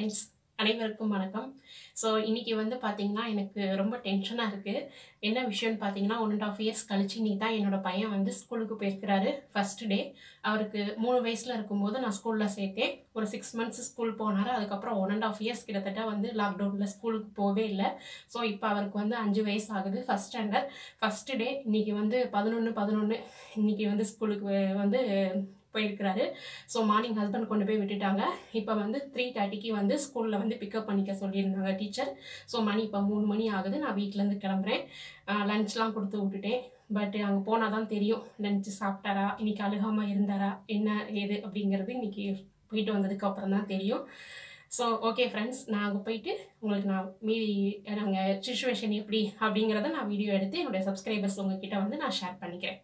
friends அனைவருக்கும் வணக்கம் so இன்னைக்கு வந்து பார்த்தீங்கன்னா எனக்கு ரொம்ப டென்ஷனாக இருக்குது என்ன விஷயம்னு பார்த்தீங்கன்னா ஒன் அண்ட் ஆஃப் இயர்ஸ் கழிச்சு இன்னைக்கு தான் என்னோட பையன் வந்து ஸ்கூலுக்கு போயிருக்கிறாரு ஃபர்ஸ்ட் டே அவருக்கு மூணு வயசில் இருக்கும்போது நான் ஸ்கூலில் சேர்த்தேன் ஒரு சிக்ஸ் மந்த்ஸ் ஸ்கூல் போனார் அதுக்கப்புறம் ஒன் அண்ட் ஆஃப் இயர்ஸ் கிட்டத்தட்ட வந்து லாக்டவுனில் ஸ்கூலுக்கு போகவே இல்லை ஸோ இப்போ அவருக்கு வந்து அஞ்சு வயசு ஆகுது ஃபஸ்ட் ஸ்டாண்டர்ட் ஃபஸ்ட்டு டே இன்னைக்கு வந்து பதினொன்று பதினொன்று இன்னைக்கு வந்து ஸ்கூலுக்கு வந்து போயிருக்கிறாரு ஸோ மார்னிங் ஹஸ்பண்ட் கொண்டு போய் விட்டுட்டாங்க இப்போ வந்து த்ரீ தேர்ட்டிக்கு வந்து ஸ்கூலில் வந்து பிக்கப் பண்ணிக்க சொல்லியிருந்தாங்க டீச்சர் ஸோ மணி இப்போ மூணு மணி ஆகுது நான் வீட்டிலேருந்து கிளம்புறேன் லஞ்ச்லாம் கொடுத்து விட்டுட்டேன் பட் அங்கே போனால் தான் தெரியும் லஞ்சு சாப்பிட்டாரா இன்னைக்கு அழுகாமல் இருந்தாரா என்ன ஏது அப்படிங்கிறது இன்னைக்கு போயிட்டு வந்ததுக்கு அப்புறம் தான் தெரியும் ஸோ ஓகே ஃப்ரெண்ட்ஸ் நான் அங்கே போயிட்டு உங்களுக்கு நான் மீதி நாங்கள் சுச்சுவேஷன் எப்படி அப்படிங்கிறத நான் வீடியோ எடுத்து என்னுடைய சப்ஸ்கிரைபர்ஸ் உங்ககிட்ட வந்து நான் ஷேர் பண்ணிக்கிறேன்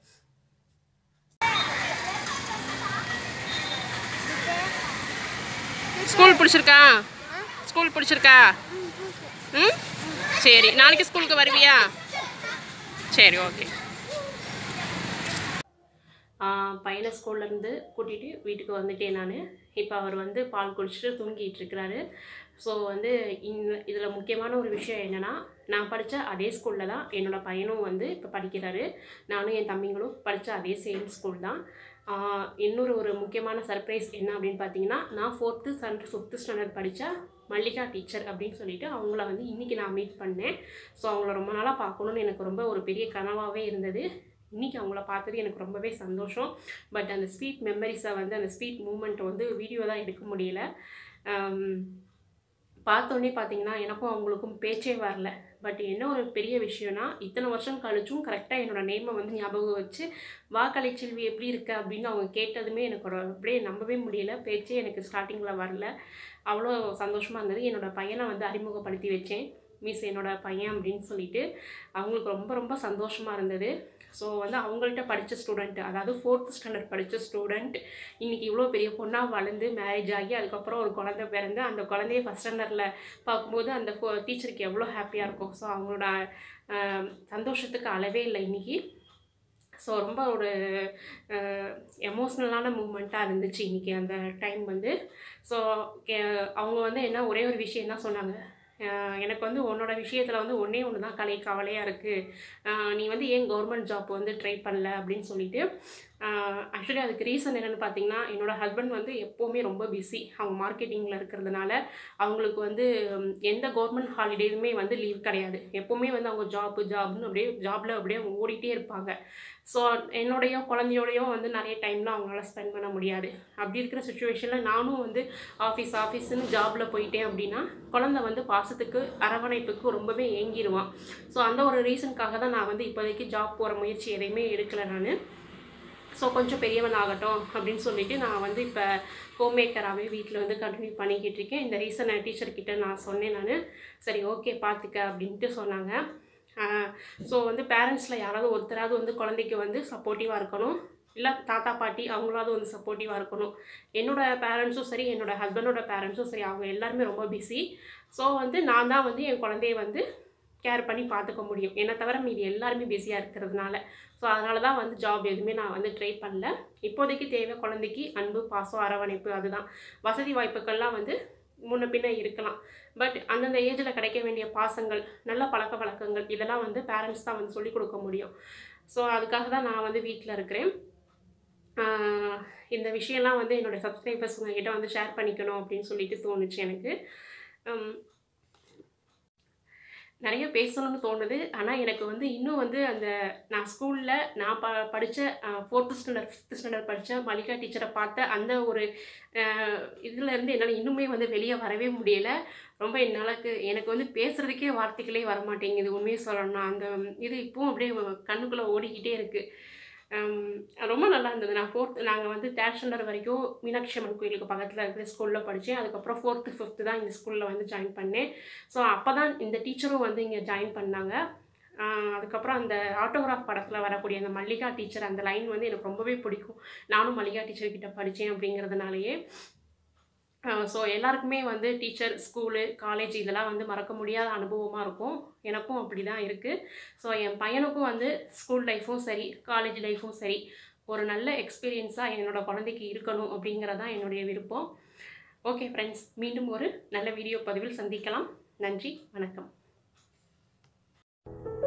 ஸ்கூல் பிடிச்சிருக்கா ஸ்கூல் பிடிச்சிருக்கா ம் சரி நாளைக்கு ஸ்கூலுக்கு வருவியா சரி ஓகே பையனை ஸ்கூல்லேருந்து கூட்டிகிட்டு வீட்டுக்கு வந்துட்டேன் நான் இப்போ அவர் வந்து பால் குடிச்சிட்டு தூங்கிட்டு இருக்கிறாரு ஸோ வந்து இந்த இதில் முக்கியமான ஒரு விஷயம் என்னென்னா நான் படித்த அதே ஸ்கூலில் தான் என்னோடய பையனும் வந்து இப்போ படிக்கிறாரு நானும் என் தம்பிங்களும் படித்த அதே சேம் ஸ்கூல் தான் ஆஹ் இன்னொரு ஒரு முக்கியமான சர்ப்ரைஸ் என்ன அப்படின்னு பார்த்தீங்கன்னா நான் ஃபோர்த்து ஸ்டாண்டர்ட் ஃபிஃப்த்து ஸ்டாண்டர்ட் படித்த மல்லிகா டீச்சர் அப்படின்னு சொல்லிட்டு அவங்கள வந்து இன்றைக்கி நான் மீட் பண்ணேன் ஸோ அவங்கள ரொம்ப நாளாக பார்க்கணுன்னு எனக்கு ரொம்ப ஒரு பெரிய கனவாகவே இருந்தது இன்றைக்கி அவங்கள பார்த்தது எனக்கு ரொம்பவே சந்தோஷம் பட் அந்த ஸ்வீட் மெமரிஸை வந்து அந்த ஸ்வீட் மூமெண்ட்டை வந்து வீடியோ தான் எடுக்க முடியல ஆம், பார்த்தோன்னே பார்த்தீங்கன்னா எனக்கும் அவங்களுக்கும் பேச்சே வரல பட் என்ன ஒரு பெரிய விஷயம்னா இத்தனை வருஷம் கழிச்சும் கரெக்டாக என்னோட நேமை வந்து ஞாபகம் வச்சு வா கலைச்செல்வி எப்படி இருக்க அப்படின்னு அவங்க கேட்டதுமே எனக்கு ஒரு அப்படியே நம்பவே முடியல பேச்சே எனக்கு ஸ்டார்டிங்கில் வரல அவ்வளோ சந்தோஷமாக இருந்தது என்னோட பையனை வந்து அறிமுகப்படுத்தி வச்சேன் மிஸ் என்னோட பையன் அப்படின்னு சொல்லிட்டு அவங்களுக்கு ரொம்ப ரொம்ப சந்தோஷமாக இருந்தது ஸோ வந்து அவங்கள்ட்ட படித்த ஸ்டூடெண்ட் அதாவது ஃபோர்த் ஸ்டாண்டர்ட் படித்த ஸ்டூடெண்ட் இன்றைக்கி இவ்வளோ பெரிய பொண்ணாக வளர்ந்து மேரேஜ் ஆகி அதுக்கப்புறம் ஒரு குழந்தை பிறந்து அந்த குழந்தைய ஃபஸ்ட் ஸ்டாண்டர்டில் பார்க்கும்போது அந்த டீச்சருக்கு எவ்வளோ ஹாப்பியாக இருக்கும் ஸோ அவங்களோட ஆஹ், சந்தோஷத்துக்கு அளவே இல்லை இன்றைக்கி ஸோ ரொம்ப ஒரு எமோஷ்னலான மூமெண்ட்டாக இருந்துச்சு இன்றைக்கி அந்த டைம் வந்து ஸோ அவங்க வந்து என்ன ஒரே ஒரு விஷயம் தான் சொன்னாங்க அஹ் எனக்கு வந்து உன்னோட விஷயத்தில் வந்து ஒன்றே ஒன்று தான் கலை கவலையாக இருக்குது நீ வந்து ஏன் கவர்மெண்ட் ஜாப் வந்து ட்ரை பண்ணல அப்படின்னு சொல்லிட்டு ஆக்சுவலி அதுக்கு ரீசன் என்னென்னு பார்த்தீங்கன்னா என்னோட ஹஸ்பண்ட் வந்து எப்போவுமே ரொம்ப பிஸி அவங்க மார்க்கெட்டிங்கில் இருக்கிறதுனால அவங்களுக்கு வந்து உம், எந்த கவர்மெண்ட் ஹாலிடேஸுமே வந்து லீவ் கிடையாது எப்போவுமே வந்து அவங்க ஜாப்பு ஜாப்னு அப்படியே ஜாபில் அப்படியே அவங்க ஓடிட்டே இருப்பாங்க ஸோ என்னோடையோ குழந்தையோடையோ வந்து நிறைய டைம்லாம் அவங்களால ஸ்பெண்ட் பண்ண முடியாது அப்படி இருக்கிற சுச்சுவேஷனில் நானும் வந்து ஆஃபீஸ் ஆஃபீஸ்னு ஜாபில் போயிட்டேன் அப்படின்னா குழந்தை வந்து பாசத்துக்கு அரவணைப்புக்கு ரொம்பவே ஏங்கிடுவான் ஸோ அந்த ஒரு ரீசனுக்காக தான் நான் வந்து இப்போதைக்கு ஜாப் போகிற முயற்சி எதையுமே எடுக்கலை நான் ஸோ கொஞ்சம் பெரியவன் ஆகட்டும் அப்படின்னு சொல்லிட்டு நான் வந்து இப்போ ஹோம் மேக்கராகவே வீட்டில் வந்து கண்டினியூ பண்ணிக்கிட்டு இருக்கேன் இந்த ரீசன் டீச்சர்கிட்ட நான் சொன்னேன் நான் சரி ஓகே பார்த்துக்க அப்படின்ட்டு சொன்னாங்க ஸோ வந்து பேரண்ட்ஸில் யாராவது ஒருத்தராவது வந்து குழந்தைக்கு வந்து சப்போர்ட்டிவாக இருக்கணும் இல்லை தாத்தா பாட்டி அவங்களாவது வந்து சப்போர்ட்டிவாக இருக்கணும் என்னோட பேரண்ட்ஸும் சரி என்னோட ஹஸ்பண்டோட பேரண்ட்ஸும் சரி அவங்க எல்லாருமே ரொம்ப பிஸி ஸோ வந்து நான் தான் வந்து என் குழந்தைய வந்து கேர் பண்ணி பார்த்துக்க முடியும் என்னை தவிர மீதி எல்லாருமே பிஸியாக இருக்கிறதுனால ஸோ அதனால தான் வந்து ஜாப் எதுவுமே நான் வந்து ட்ரை பண்ணல இப்போதைக்கு தேவை குழந்தைக்கு அன்பு பாசம் அரவணைப்பு அதுதான் வசதி வாய்ப்புகள்லாம் வந்து முன்ன பின்ன இருக்கலாம் பட் அந்தந்த ஏஜில் கிடைக்க வேண்டிய பாசங்கள் நல்ல பழக்க வழக்கங்கள் இதெல்லாம் வந்து பேரண்ட்ஸ் தான் வந்து சொல்லிக் கொடுக்க முடியும் ஸோ அதுக்காக தான் நான் வந்து வீட்டில் இருக்கிறேன் ஆஹ் இந்த விஷயம்லாம் வந்து என்னோடய சப்ஸ்கிரைபர்ஸ் உங்ககிட்ட வந்து ஷேர் பண்ணிக்கணும் அப்படின்னு சொல்லிட்டு தோணுச்சு எனக்கு உம், நிறைய பேசணும்னு தோணுது ஆனால் எனக்கு வந்து இன்னும் வந்து அந்த நான் ஸ்கூலில் நான் ப படித்த ஃபோர்த்து ஸ்டாண்டர்ட் ஃபிஃப்த் ஸ்டாண்டர்ட் படித்த மல்லிகா டீச்சரை பார்த்த அந்த ஒரு இதுலேருந்து என்னால் இன்னுமே வந்து வெளியே வரவே முடியலை ரொம்ப என்னாலக்கு எனக்கு வந்து பேசுகிறதுக்கே வார்த்தைகளே வரமாட்டேங்குது உண்மையை சொல்லணும்னா அந்த இது இப்போவும் அப்படியே கண்ணுக்குள்ளே ஓடிக்கிட்டே இருக்குது ரொம்ப நல்லா இருந்தது நான் ஃபோர்த் நாங்கள் வந்து தேர்ட் ஸ்டாண்டர்ட் வரைக்கும் மீனாட்சி அம்மன் கோயிலுக்கு பக்கத்தில் இருக்கிற ஸ்கூலில் படித்தேன் அதுக்கப்புறம் ஃபோர்த்து ஃபிஃப்த்து தான் இந்த ஸ்கூலில் வந்து ஜாயின் பண்ணேன் ஸோ அப்போ தான் இந்த டீச்சரும் வந்து இங்கே ஜாயின் பண்ணாங்க ஆஹ் அதுக்கப்புறம் அந்த ஆட்டோகிராஃப் படத்தில் வரக்கூடிய அந்த மல்லிகா டீச்சர் அந்த லைன் வந்து எனக்கு ரொம்பவே பிடிக்கும் நானும் மல்லிகா டீச்சர் கிட்ட படித்தேன் அப்படிங்கிறதுனாலயே ஸோ எல்லாருக்குமே வந்து டீச்சர் ஸ்கூலு காலேஜ் இதெல்லாம் வந்து மறக்க முடியாத அனுபவமாக இருக்கும் எனக்கும் அப்படி தான் இருக்குது ஸோ என் பையனுக்கும் வந்து ஸ்கூல் லைஃப்பும் சரி காலேஜ் லைஃப்பும் சரி ஒரு நல்ல எக்ஸ்பீரியன்ஸாக என்னோட குழந்தைக்கு இருக்கணும் அப்படிங்கிறதான் என்னுடைய விருப்பம் ஓகே ஃப்ரெண்ட்ஸ் மீண்டும் ஒரு நல்ல வீடியோ பதிவில் சந்திக்கலாம் நன்றி வணக்கம்